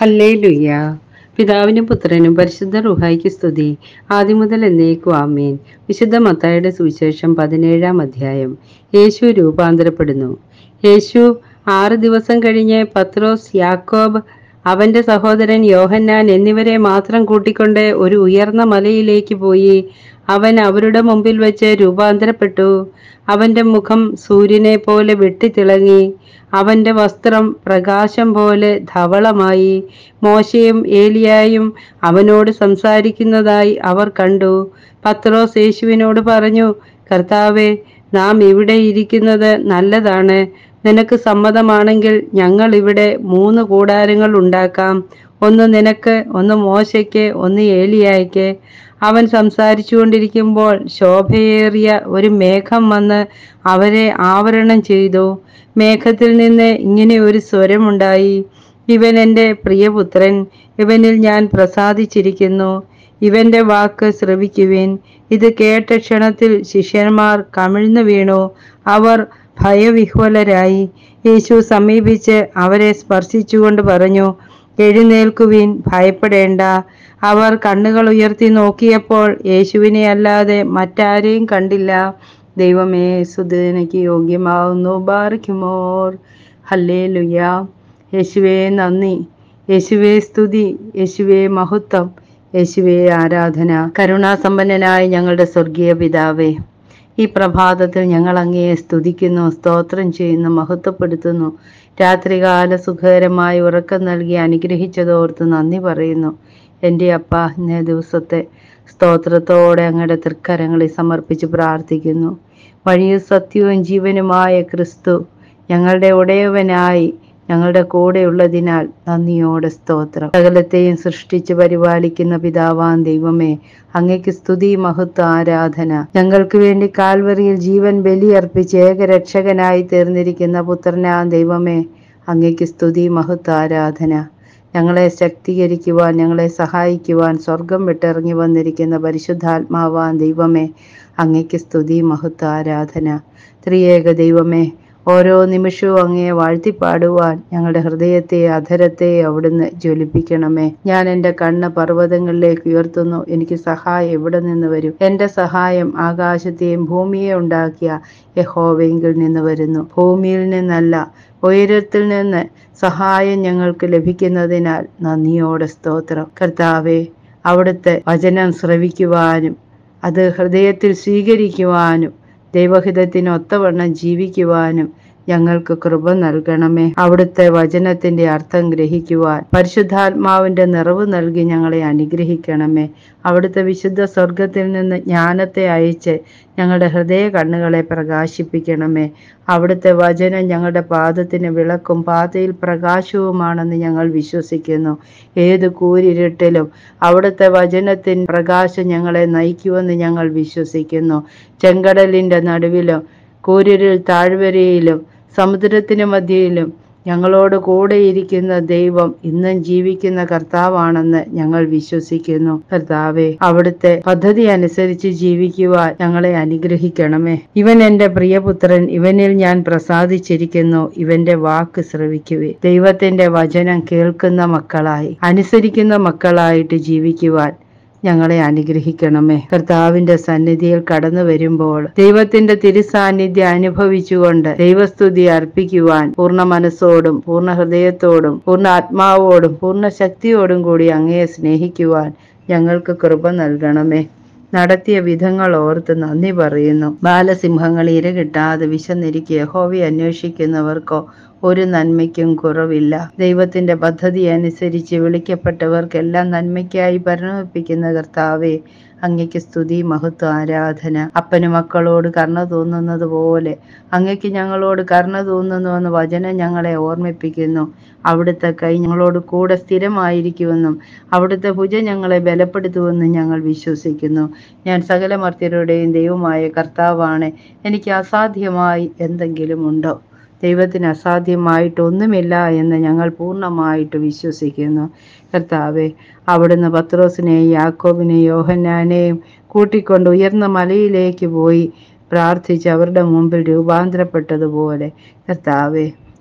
Hallelujah പിതാവിനും പുത്രനും പരിശുദ്ധ റുഹായിക്ക് സ്തുതി ആദ്യം മുതൽ എന്നേക്കും ആമേൻ വിശുദ്ധ മത്തായുടെ സുവിശേഷം പതിനേഴാം അധ്യായം യേശു രൂപാന്തരപ്പെടുന്നു യേശു ആറ് ദിവസം കഴിഞ്ഞ് പത്രോസ് യാക്കോബ് അവന്റെ സഹോദരൻ യോഹന്നാൻ എന്നിവരെ മാത്രം കൂട്ടിക്കൊണ്ട് ഒരു ഉയർന്ന മലയിലേക്ക് പോയി അവൻ അവരുടെ മുമ്പിൽ വെച്ച് രൂപാന്തരപ്പെട്ടു അവന്റെ മുഖം സൂര്യനെ പോലെ വെട്ടിത്തിളങ്ങി അവന്റെ വസ്ത്രം പ്രകാശം പോലെ ധവളമായി മോശയും ഏലിയായും അവനോട് സംസാരിക്കുന്നതായി അവർ കണ്ടു പത്രോസ് യേശുവിനോട് പറഞ്ഞു കർത്താവെ നാം ഇവിടെ ഇരിക്കുന്നത് നല്ലതാണ് നിനക്ക് സമ്മതമാണെങ്കിൽ ഞങ്ങൾ ഇവിടെ മൂന്ന് കൂടാരങ്ങൾ ഉണ്ടാക്കാം ഒന്ന് നിനക്ക് ഒന്ന് മോശയ്ക്ക് ഒന്ന് ഏലിയായ്ക്ക് അവൻ സംസാരിച്ചുകൊണ്ടിരിക്കുമ്പോൾ ശോഭയേറിയ ഒരു മേഘം വന്ന് അവരെ ആവരണം ചെയ്തു മേഘത്തിൽ നിന്ന് ഇങ്ങനെ ഒരു സ്വരമുണ്ടായി ഇവൻ എൻ്റെ പ്രിയപുത്രൻ ഇവനിൽ ഞാൻ പ്രസാദിച്ചിരിക്കുന്നു ഇവന്റെ വാക്ക് ശ്രവിക്കുവിൻ ഇത് കേട്ട ക്ഷണത്തിൽ ശിഷ്യന്മാർ കമിഴ്ന്നു വീണു അവർ ഭയവിഹ്വലരായി യേശു സമീപിച്ച് അവരെ സ്പർശിച്ചുകൊണ്ട് പറഞ്ഞു എഴുന്നേൽക്കുവിൻ ഭയപ്പെടേണ്ട അവർ കണ്ണുകൾ ഉയർത്തി നോക്കിയപ്പോൾ യേശുവിനെ അല്ലാതെ മറ്റാരെയും കണ്ടില്ല ദൈവമേ സുധനയ്ക്ക് യോഗ്യമാവുന്നു ബാറിക്കുമോർ ഹല്ലേ ലുയ യേശുവേ നന്ദി യേശുവേ സ്തുതി യേശുവേ മഹത്വം യേശുവേ ആരാധന കരുണാസമ്പന്നനായ ഞങ്ങളുടെ സ്വർഗീയ പിതാവേ ഈ പ്രഭാതത്തിൽ ഞങ്ങൾ അങ്ങയെ സ്തുതിക്കുന്നു സ്തോത്രം ചെയ്യുന്നു മഹത്വപ്പെടുത്തുന്നു രാത്രികാല സുഖകരമായി ഉറക്കം നൽകി അനുഗ്രഹിച്ചതോർത്ത് നന്ദി പറയുന്നു എൻ്റെ അപ്പ ഇന്നേ ദിവസത്തെ സ്തോത്രത്തോടെ അങ്ങയുടെ തൃക്കരങ്ങളിൽ സമർപ്പിച്ച് പ്രാർത്ഥിക്കുന്നു വഴിയും സത്യവും ജീവനുമായ ക്രിസ്തു ഞങ്ങളുടെ ഉടയവനായി ഞങ്ങളുടെ കൂടെയുള്ളതിനാൽ നന്ദിയോടെ സ്തോത്രം സകലത്തെയും സൃഷ്ടിച്ച് പരിപാലിക്കുന്ന പിതാവാൻ ദൈവമേ അങ്ങയ്ക്ക് സ്തുതി മഹത്വ ആരാധന ഞങ്ങൾക്ക് വേണ്ടി കാൽവറിയിൽ ജീവൻ ബലിയർപ്പിച്ച് ഏകരക്ഷകനായി തീർന്നിരിക്കുന്ന പുത്രനാ ദൈവമേ അങ്ങയ്ക്ക് സ്തുതി മഹത്വ ആരാധന ഞങ്ങളെ ശക്തീകരിക്കുവാൻ ഞങ്ങളെ സഹായിക്കുവാൻ സ്വർഗം വിട്ടിറങ്ങി വന്നിരിക്കുന്ന പരിശുദ്ധാത്മാവാൻ ദൈവമേ അങ്ങയ്ക്ക് സ്തുതി മഹത്വ ആരാധന ത്രിയേക ദൈവമേ ഓരോ നിമിഷവും അങ്ങയെ വാഴ്ത്തിപ്പാടുവാൻ ഞങ്ങളുടെ ഹൃദയത്തെ അധരത്തെ അവിടുന്ന് ജ്വലിപ്പിക്കണമേ ഞാൻ എൻ്റെ കണ്ണ് പർവ്വതങ്ങളിലേക്ക് ഉയർത്തുന്നു എനിക്ക് സഹായം എവിടെ നിന്ന് വരും എൻ്റെ സഹായം ആകാശത്തെയും ഭൂമിയെ ഉണ്ടാക്കിയ യഹോവയെങ്കിൽ നിന്ന് വരുന്നു ഭൂമിയിൽ നിന്നല്ല ഉയരത്തിൽ നിന്ന് സഹായം ഞങ്ങൾക്ക് ലഭിക്കുന്നതിനാൽ നന്ദിയോടെ സ്തോത്രം കർത്താവെ അവിടുത്തെ വചനം ശ്രവിക്കുവാനും അത് ഹൃദയത്തിൽ സ്വീകരിക്കുവാനും ദൈവഹിതത്തിന് ഒത്തവണ്ണം ജീവിക്കുവാനും ഞങ്ങൾക്ക് കൃപ നൽകണമേ അവിടുത്തെ വചനത്തിന്റെ അർത്ഥം ഗ്രഹിക്കുവാൻ പരിശുദ്ധാത്മാവിന്റെ നിറവ് നൽകി ഞങ്ങളെ അനുഗ്രഹിക്കണമേ അവിടുത്തെ വിശുദ്ധ സ്വർഗത്തിൽ നിന്ന് ജ്ഞാനത്തെ അയച്ച് ഞങ്ങളുടെ ഹൃദയ കണ്ണുകളെ പ്രകാശിപ്പിക്കണമേ അവിടുത്തെ വചനം ഞങ്ങളുടെ പാദത്തിന് വിളക്കും പാതയിൽ പ്രകാശവുമാണെന്ന് ഞങ്ങൾ വിശ്വസിക്കുന്നു ഏത് കൂരിരുട്ടിലും അവിടുത്തെ വചനത്തിൻ പ്രകാശം ഞങ്ങളെ നയിക്കുമെന്ന് ഞങ്ങൾ വിശ്വസിക്കുന്നു ചെങ്കടലിന്റെ നടുവിലും കൂരിരുൾ താഴ്വരയിലും സമുദ്രത്തിന് മധ്യയിലും ഞങ്ങളോട് കൂടെയിരിക്കുന്ന ദൈവം ഇന്നും ജീവിക്കുന്ന കർത്താവാണെന്ന് ഞങ്ങൾ വിശ്വസിക്കുന്നു കർത്താവെ അവിടുത്തെ പദ്ധതി അനുസരിച്ച് ജീവിക്കുവാൻ ഞങ്ങളെ അനുഗ്രഹിക്കണമേ ഇവൻ എൻ്റെ പ്രിയപുത്രൻ ഇവനിൽ ഞാൻ പ്രസാദിച്ചിരിക്കുന്നു ഇവന്റെ വാക്ക് ശ്രവിക്കുവേ ദൈവത്തിന്റെ വചനം കേൾക്കുന്ന മക്കളായി അനുസരിക്കുന്ന മക്കളായിട്ട് ജീവിക്കുവാൻ ഞങ്ങളെ അനുഗ്രഹിക്കണമേ കർത്താവിന്റെ സന്നിധിയിൽ കടന്നു വരുമ്പോൾ ദൈവത്തിന്റെ തിരുസാന്നിധ്യം അനുഭവിച്ചുകൊണ്ട് ദൈവസ്തുതി അർപ്പിക്കുവാൻ പൂർണ്ണ മനസ്സോടും പൂർണ്ണ ഹൃദയത്തോടും പൂർണ്ണ ആത്മാവോടും പൂർണ്ണ ശക്തിയോടും കൂടി അങ്ങയെ സ്നേഹിക്കുവാൻ ഞങ്ങൾക്ക് കൃപ നൽകണമേ നടത്തിയ വിധങ്ങൾ ഓർത്ത് നന്ദി പറയുന്നു ബാലസിംഹങ്ങൾ ഇര കിട്ടാതെ വിശന്നിരിക്കുക യഹോവയെ അന്വേഷിക്കുന്നവർക്കോ ഒരു നന്മയ്ക്കും കുറവില്ല ദൈവത്തിന്റെ പദ്ധതി അനുസരിച്ച് വിളിക്കപ്പെട്ടവർക്കെല്ലാം നന്മയ്ക്കായി പരിണമിപ്പിക്കുന്ന കർത്താവെ അങ്ങയ്ക്ക് സ്തുതി മഹത്വ ആരാധന അപ്പന് മക്കളോട് കർണ തോന്നുന്നത് പോലെ അങ്ങയ്ക്ക് ഞങ്ങളോട് കർണ തോന്നുന്നുവെന്ന് വചനം ഞങ്ങളെ ഓർമ്മിപ്പിക്കുന്നു അവിടുത്തെ കൈ ഞങ്ങളോട് കൂടെ സ്ഥിരമായിരിക്കുമെന്നും അവിടുത്തെ ഭുജ ഞങ്ങളെ ബലപ്പെടുത്തുമെന്നും ഞങ്ങൾ വിശ്വസിക്കുന്നു ഞാൻ സകല മർത്യരുടെയും ദൈവമായ കർത്താവാണ് എനിക്ക് അസാധ്യമായി എന്തെങ്കിലും ഉണ്ടോ ദൈവത്തിന് അസാധ്യമായിട്ടൊന്നുമില്ല എന്ന് ഞങ്ങൾ പൂർണ്ണമായിട്ട് വിശ്വസിക്കുന്നു കർത്താവെ അവിടുന്ന് പത്രോസിനെയും യാക്കോബിനെയും യോഹന്നാനെയും കൂട്ടിക്കൊണ്ട് ഉയർന്ന മലയിലേക്ക് പോയി പ്രാർത്ഥിച്ച് അവരുടെ മുമ്പിൽ രൂപാന്തരപ്പെട്ടതുപോലെ കർത്താവെ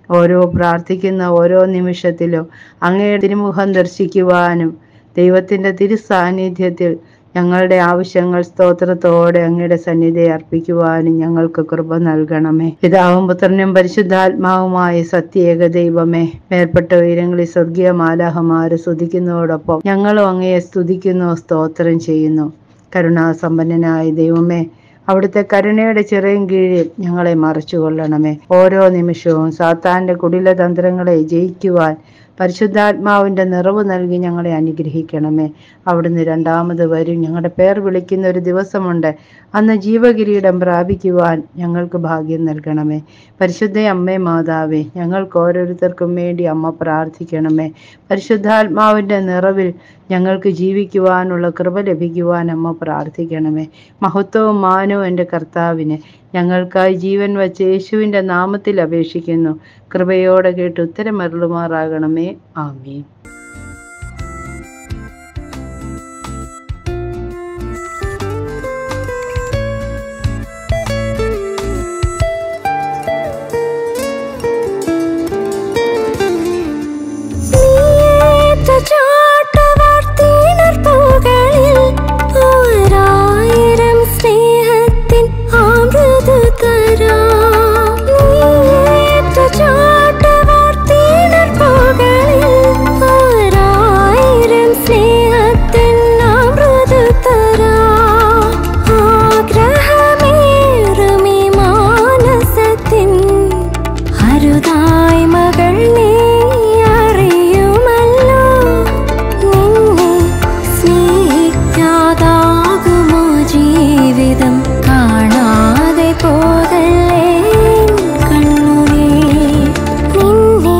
ഓരോ പ്രാർത്ഥിക്കുന്ന ഓരോ നിമിഷത്തിലും അങ്ങയുടെ തിരുമുഖം ദർശിക്കുവാനും ദൈവത്തിൻ്റെ തിരുസാന്നിധ്യത്തിൽ ഞങ്ങളുടെ ആവശ്യങ്ങൾ സ്തോത്രത്തോടെ അങ്ങയുടെ സന്നിധി അർപ്പിക്കുവാനും ഞങ്ങൾക്ക് കൃപ നൽകണമേ പിതാവും പുത്രനും പരിശുദ്ധാത്മാവുമായ സത്യേക ദൈവമേ മേൽപ്പെട്ട ഉയരങ്ങളിൽ സ്വർഗീയ മാലാഹമാര് സ്തുതിക്കുന്നതോടൊപ്പം ഞങ്ങളും അങ്ങയെ സ്തുതിക്കുന്നു സ്തോത്രം ചെയ്യുന്നു കരുണാസമ്പന്നനായ ദൈവമേ അവിടുത്തെ കരുണയുടെ ചിറയും കീഴിൽ ഞങ്ങളെ മറച്ചു കൊള്ളണമേ ഓരോ നിമിഷവും സാത്താന്റെ കുടില തന്ത്രങ്ങളെ ജയിക്കുവാൻ പരിശുദ്ധാത്മാവിന്റെ നിറവ് നൽകി ഞങ്ങളെ അനുഗ്രഹിക്കണമേ അവിടുന്ന് രണ്ടാമത് വരും ഞങ്ങളുടെ പേർ വിളിക്കുന്ന ഒരു ദിവസമുണ്ട് അന്ന് ജീവകിരീടം പ്രാപിക്കുവാൻ ഞങ്ങൾക്ക് ഭാഗ്യം നൽകണമേ പരിശുദ്ധ അമ്മേ മാതാവേ ഞങ്ങൾക്ക് ഓരോരുത്തർക്കും വേണ്ടി അമ്മ പ്രാർത്ഥിക്കണമേ പരിശുദ്ധാത്മാവിന്റെ നിറവിൽ ഞങ്ങൾക്ക് ജീവിക്കുവാനുള്ള കൃപ ലഭിക്കുവാൻ അമ്മ പ്രാർത്ഥിക്കണമേ മഹത്വവും മാനവും എൻ്റെ കർത്താവിന് ഞങ്ങൾക്കായി ജീവൻ വച്ച യേശുവിൻ്റെ നാമത്തിൽ അപേക്ഷിക്കുന്നു കൃപയോടെ കേട്ട് ഉത്തരമരുളുമാറാകണമേ ആമീൻ ഓരായിരം സ്നേഹത്തിൻ അമൃത് തരാം ഓരായിരം സ്നേഹത്തിൻ അമൃത് തരാം ആഗ്രഹമേറുമി മാനസത്തിൻ അരുതായി മകൾ നീ അറിയുമല്ലോ നിന്നെ സ്നേഹിക്കാതാകുമോ ജീവിതം കാണാതെ പോകല്ലേ കണ്ണുനീ നിന്നെ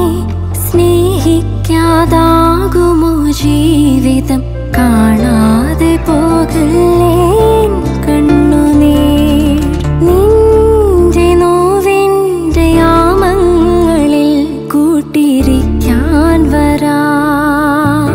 സ്നേഹിക്കാതാകുമോ ജീവിതം കാണാതെ പോകല്ലേ കണ്ണുനീർ നിന്റെ നോവിൻ്റെ യാമങ്ങളിൽ കൂട്ടിരിക്കാൻ വരാം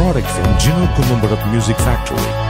product from Gino Columbarat Music Factory.